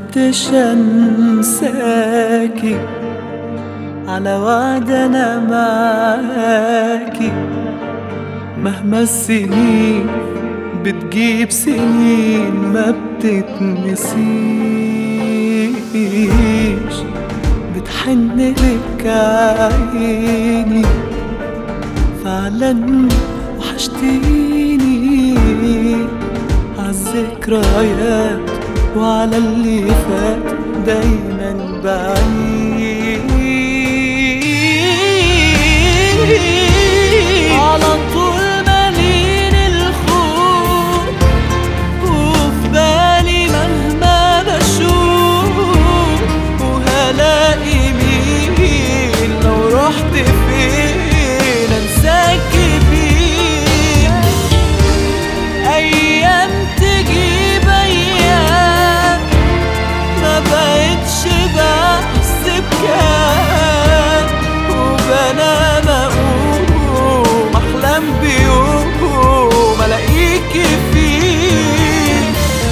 قدرتش انساكي على وعد انا معاكي مهما السنين بتجيب سنين ما بتتنسيش بتحن لك عيني فعلا وحشتيني عالذكريات وعلى اللي فات دايما بعيد على طول مالين الخوف وفي بالي مهما بشوف وهلاقي مين لو رحت فين انساك فين ايام تجيب ايام ما بقتش بحسب كام وبنام اقوم احلم بيوم الاقيكي فيه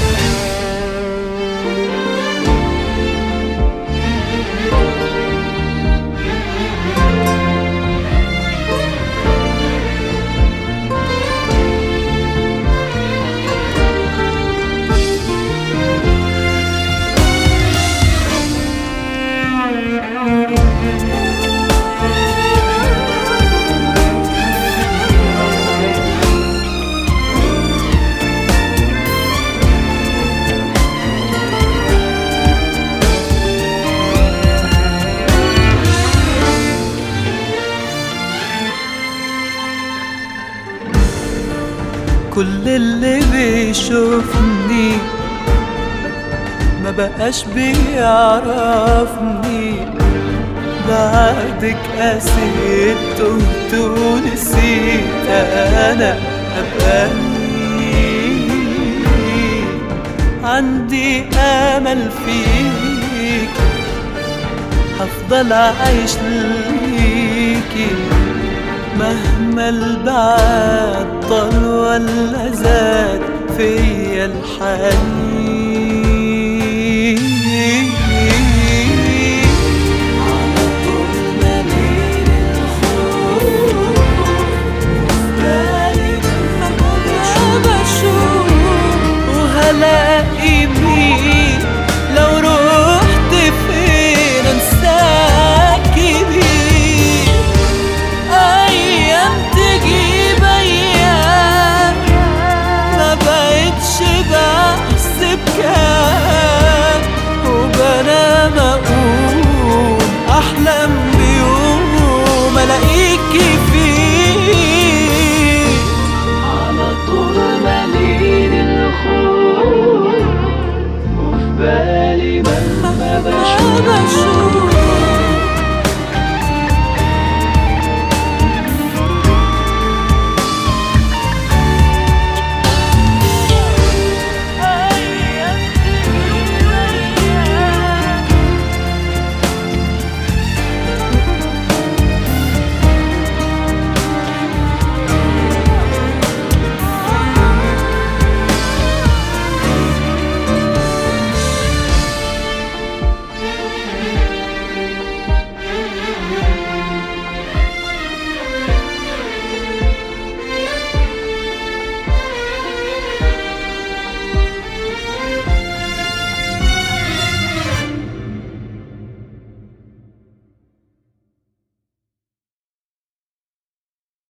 كل اللي بيشوفني ما بقاش بيعرفني بعدك قسيت تهت ونسيت انا ابقى مين. عندي امل فيك هفضل عايش ليكي مهما البعد طال ولا زاد فيا الحنين